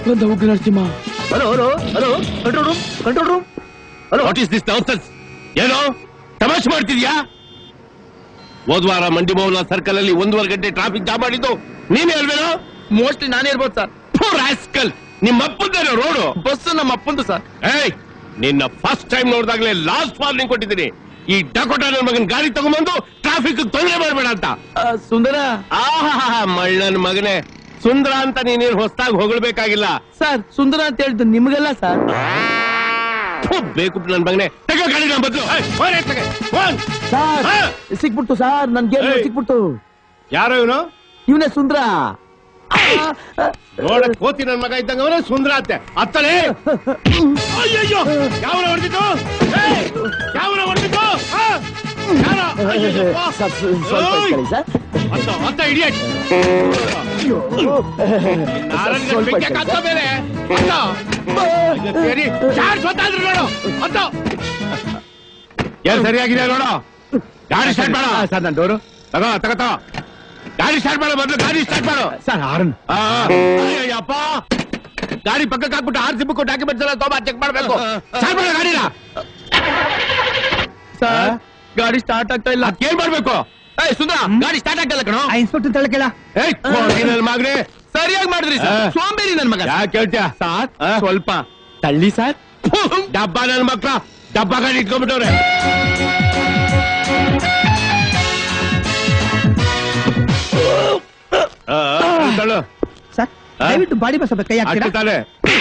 ಬಂದ Ugra Narasimha hello hello hello control room control room hello what is this nonsense ಏನೋ ತಮಾಷೆ ಮಾಡ್ತಿದ್ಯಾ ಹೋದ್ವಾರ ಮಂಡಿ ಮೌಲ ಸರ್ಕಲ್ ಅಲ್ಲಿ ಒಂದೂವರೆ ಗಂಟೆ ಟ್ರಾಫಿಕ್ ಜಾಮ್ ಮಾಡಿದ್ದು ನೀನೇ ಅಲ್ವೇನೋ ಮೋಸ್ಟ್ಲಿ ನಾನೇ ಇರ್ಬೋದು ಸರ್ ರಾಸ್ಕಲ್ ನಿಮ್ಮ ಅಪ್ಪಂದೇನೋ ರೋಡು ಬಸ್ ನಮ್ಮ ಅಪ್ಪಂದು ಸರ್ ಏಯ್ ನಿನ್ನ ಫಸ್ಟ್ ಟೈಮ್ ನೋಡಿದಾಗಲೇ ಲಾಸ್ಟ್ ವಾರ್ನಿಂಗ್ ಕೊಟ್ಟಿದ್ದೀನಿ ಈ ಡಕೋಟ ನನ್ನ ಮಗನ್ ಗಾಡಿ ತಗೊಂಬಂದು ಟ್ರಾಫಿಕ್ ತೊಂದರೆ ಮಾಡಬೇಡ ಅಂತ ಆ, ಸುಂದರ ಆಹಾ ಮಳ್ಳನ್ ಮಗನೇ ಸುಂದರ ಅಂತ ನೀನೇನು ಹೊಸದಾಗಿ ಹೊಗಳ್ಬೇಕಾಗಿಲ್ಲ ಸರ್ ಸುಂದರ ಅಂತ ಹೇಳಿದ್ದು ನಿಮ್ಗಲ್ಲ ಸರ್ ಥು, ಬೇಕು ನನ್ ಮಗನೇ ತಗೋ ಗಾಡಿ ನಮ್ಮ ಬದಲು ಸರ್ ಹಾ. ಸಿಕ್ಬಿಡ್ತು ಸರ್ ನನ್ ಗೇಮ್ ಏಯ್. ಸಿಕ್ಬಿಡ್ತು ಯಾರೋ ಇವನು ಇವನೇ ಸುಂದರ ನೋಡಕ್ ಕೋತಿ ನನ್ ಮಗ ಇದ್ದಂಗ ಅವನೇ ಸುಂದರ ಅತ್ತೆ ಅತ್ತಳೆ ಅಯ್ಯಯ್ಯೋ ಯಾವನ ಹೊಡೆದಿದ್ದು ಯಾವನ ಹೊಡೆದಿದ್ದು ಸರ್ ಸ್ವ- ಸ್ವಲ್ಪ ಇಟ್ಕೊಳ್ಳಿ ಸರ್ ಅತ್ತ ಅತ್ತ ಇಡಿಯಟ್ ಸ್ವಲ್ಪ ಇಟ್ಕೊಳ್ಳಿ ಬೇರೆ ಅತ್ತ ಸರಿ ಚಾರ್ಜ್ ಹೊತ್ತಾದ್ರು ನೋಡು ಅತ್ತ ಏನ್ ಸರಿಯಾಗಿದೆ ನೋಡು ಗಾಡಿ ಸ್ಟಾರ್ಟ್ ಮಾಡ ಸರ್ ನನ್ನ ಡೋರು ತಗೋ ತಗೋ ತಗೋ ಗಾಡಿ ಸ್ಟಾರ್ಟ್ ಮಾಡು ಮೊದ್ಲು ಗಾಡಿ ಸ್ಟಾರ್ಟ್ ಮಾಡು ಸರ್ ಹಾರನ್ ಆ, ಅಯ್ಯಯ್ಯಪ್ಪ ಗಾಡಿ ಪಕ್ಕಕ್ಕೆ ಹಾಕ್ಬಿಟ್ಟು ಆರ್ ಸಿಬ್ಬು ಡಾಕ್ಯುಮೆಂಟ್ಸ್ ಎಲ್ಲ ತಗೊಂಬ ಚೆಕ್ ಮಾಡ್ಬೇಕು ಸ್ಟಾರ್ಟ್ ಮಾಡು ಗಾಡಿನ ಸರ್ ಗಾಡಿ ಸ್ಟಾರ್ಟ್ ಆಗ್ತಾ ಇಲ್ಲ ಏನ್ ಮಾಡ್ಬೇಕು ಏಯ್ ಸುಂದರ ಗಾಡಿ ಸ್ಟಾರ್ಟ್ ಆಗಲ್ಲ ಕಣೋ ಇನ್ಸ್ಪೆಕ್ಟರ್ ತಳಕೆಳ ಏಯ್ ಕೋತಿ ನನ್ ಮಗನೇ ಸರಿಯಾಗಿ ಮಾಡಿದ್ರಿ ಆ. ಸರ್ ಸೋಂಬೇರಿ ನನ್ ಮಗ ಯಾಕೆ ಹೇಳ್ತೀಯ ಸರ್ ಆ? ಸ್ವಲ್ಪ ತಳ್ಳಿ ಸರ್ ಡಬ್ಬ ನನ್ ಮಕ್ಳ ಡಬ್ಬ ಗಾಡಿ ಇಟ್ಕೊಂಡ್ಬಿಟ್ಟವ್ರೆ ಆ, ಆ, ತಳ್ಳು. ಸರ್ ಆ? ದಯವಿಟ್ಟು ಬಾಡಿ ಬಸ್ ಕೈ ಅಷ್ಟು ಹಾಕ್ತೀರಾ ತಾನೆ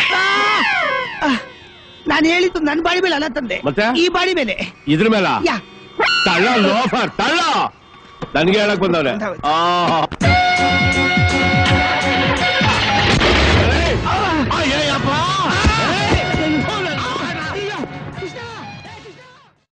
ನಾನು ಹೇಳಿದ್ದು ನನ್ನ ಬಾಡಿ ಮೇಲೆ ಅಲ್ಲ ತಂದೆ ಮತ್ತೆ? ಈ ಬಾಡಿ ಮೇಲೆ ಇದ್ರ ಮೇಲ ಯಾ ತಳ್ಳ ಲೋಫರ್ ತಳ್ಳ ನನ್ಗೆ ಹೇಳಕ್ ಬಂದವ್ರೆ ಆ